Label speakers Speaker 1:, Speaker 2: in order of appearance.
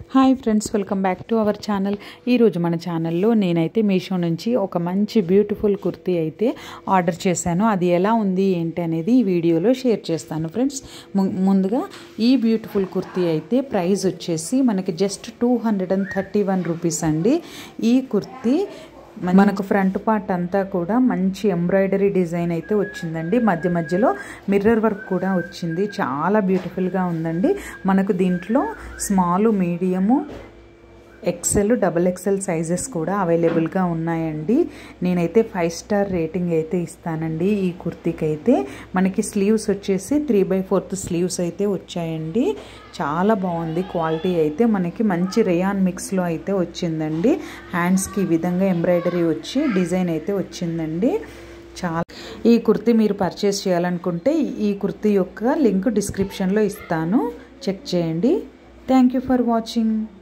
Speaker 1: hi friends welcome back to our channel ఈరోజు మన ఛానల్లో నేనైతే మీషో నుంచి ఒక మంచి బ్యూటిఫుల్ కుర్తీ అయితే ఆర్డర్ చేశాను అది ఎలా ఉంది ఏంటి అనేది ఈ వీడియోలో షేర్ చేస్తాను ఫ్రెండ్స్ ము- ముందుగా ఈ బ్యూటిఫుల్ కుర్తీ అయితే ప్రైస్ వచ్చేసి మనకి just two hundred and thirty one rupees అండి ఈ కుర్తీ మనకు ఫ్రంట్ పార్ట్ అంతా కూడా మంచి ఎంబ్రాయిడరీ డిజైన్ అయితే వచ్చిందండి మధ్య మధ్యలో మిర్రర్ వర్క్ కూడా వచ్చింది చాలా బ్యూటిఫుల్గా ఉందండి మనకు దీంట్లో small medium XL double XL sizes కూడా అవైలబుల్గా ఉన్నాయండి నేనైతే ఫైవ్ స్టార్ రేటింగ్ అయితే ఇస్తానండి ఈ కుర్తీకి అయితే మనకి స్లీవ్స్ వచ్చేసి త్రీ బై ఫోర్త్ స్లీవ్స్ అయితే వచ్చాయండి చాలా బాగుంది క్వాలిటీ అయితే మనకి మంచి రేయాన్ మిక్స్లో అయితే వచ్చిందండి హ్యాండ్స్కి ఈ విధంగా ఎంబ్రాయిడరీ వచ్చి డిజైన్ అయితే వచ్చిందండి చాలా ఈ కుర్తీ మీరు పర్చేస్ చేయాలనుకుంటే ఈ కుర్తీ యొక్క లింక్ డిస్క్రిప్షన్లో ఇస్తాను చెక్ చేయండి థ్యాంక్ యూ ఫర్ వాచింగ్